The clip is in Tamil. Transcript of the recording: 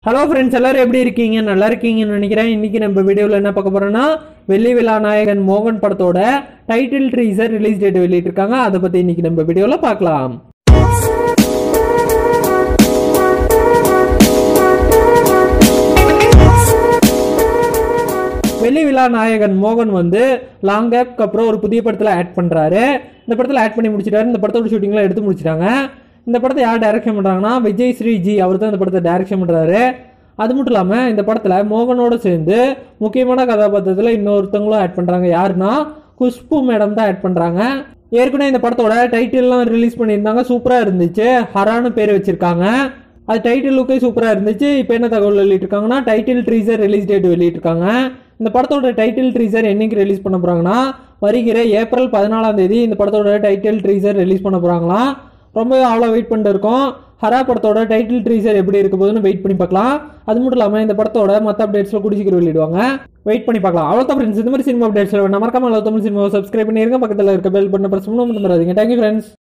ஹலோ ஃப்ரெண்ட்ஸ் எல்லாரும் எப்படி இருக்கீங்க நல்லா இருக்கீங்கன்னு நினைக்கிறேன் இன்னைக்கு நம்ம வீடியோவில் என்ன பார்க்க போறோம்னா வெள்ளி விழா நாயகன் மோகன் படத்தோட டைட்டில் ட்ரீசர் ரிலீஸ் டேட் வெளியிட்டிருக்காங்க அதை பற்றி இன்னைக்கு நம்ம வீடியோவில் பார்க்கலாம் வெள்ளி விழா நாயகன் மோகன் வந்து லாங் கேப்க்கு அப்புறம் ஒரு புதிய படத்தில் ஆட் பண்ணுறாரு இந்த படத்தில் ஆட் பண்ணி முடிச்சிட்டாரு இந்த படத்தோட ஷூட்டிங்லாம் எடுத்து முடிச்சிட்டாங்க இந்த படத்தை யார் டைரக்ஷன் பண்ணுறாங்கன்னா விஜய் ஸ்ரீஜி அவர் தான் இந்த படத்தை டைரக்ஷன் பண்ணுறாரு அது மட்டும் இல்லாமல் இந்த படத்தில் மோகனோட சேர்ந்து முக்கியமான கதாபாத்திரத்தில் இன்னொருத்தவங்களும் ஆட் பண்ணுறாங்க யாருன்னா குஷ்பு மேடம் தான் ஆட் பண்ணுறாங்க ஏற்கனவே இந்த படத்தோட டைட்டில்லாம் ரிலீஸ் பண்ணியிருந்தாங்க சூப்பராக இருந்துச்சு ஹரான்னு பேர் வச்சுருக்காங்க அது டைட்டில் லுக்கே சூப்பராக இருந்துச்சு இப்போ என்ன தகவல் வெளியிட்டிருக்காங்கன்னா டைட்டில் ட்ரீசர் ரிலீஸ் டேட் வெளியிட்டிருக்காங்க இந்த படத்தோட டைட்டில் ட்ரீசர் என்னைக்கு ரிலீஸ் பண்ண போகிறாங்கன்னா வருகிற ஏப்ரல் பதினாலாம் தேதி இந்த படத்தோட டைட்டில் ட்ரீசர் ரிலீஸ் பண்ண போகிறாங்களாம் ரொம்ப அவ்வளோ வெயிட் பண்ணிட்டு இருக்கோம் ஹரா படத்தோட டைட்டில் ட்ரீசர் எப்படி இருக்க போகுதுன்னு வெயிட் பண்ணி பார்க்கலாம் அது மட்டும் இல்லாமல் இந்த படத்தோட மற்ற அப்டேட்ஸில் குடிச்சிக்கிற வெளியிடுவாங்க வெயிட் பண்ணி பார்க்கலாம் அவ்வளோ ஃப்ரெண்ட்ஸ் இந்த மாதிரி சினிமா அப்டேட்ஸில் நம்ம மறக்காம தமிழ் சினிமாவை சப்ஸ்கிரைப் பண்ணிருங்க பக்கத்தில் இருக்க பெல் பண்ண பிரச்சனை மட்டும் தராதீங்க தேங்க்யூ ஃப்ரெண்ட்ஸ்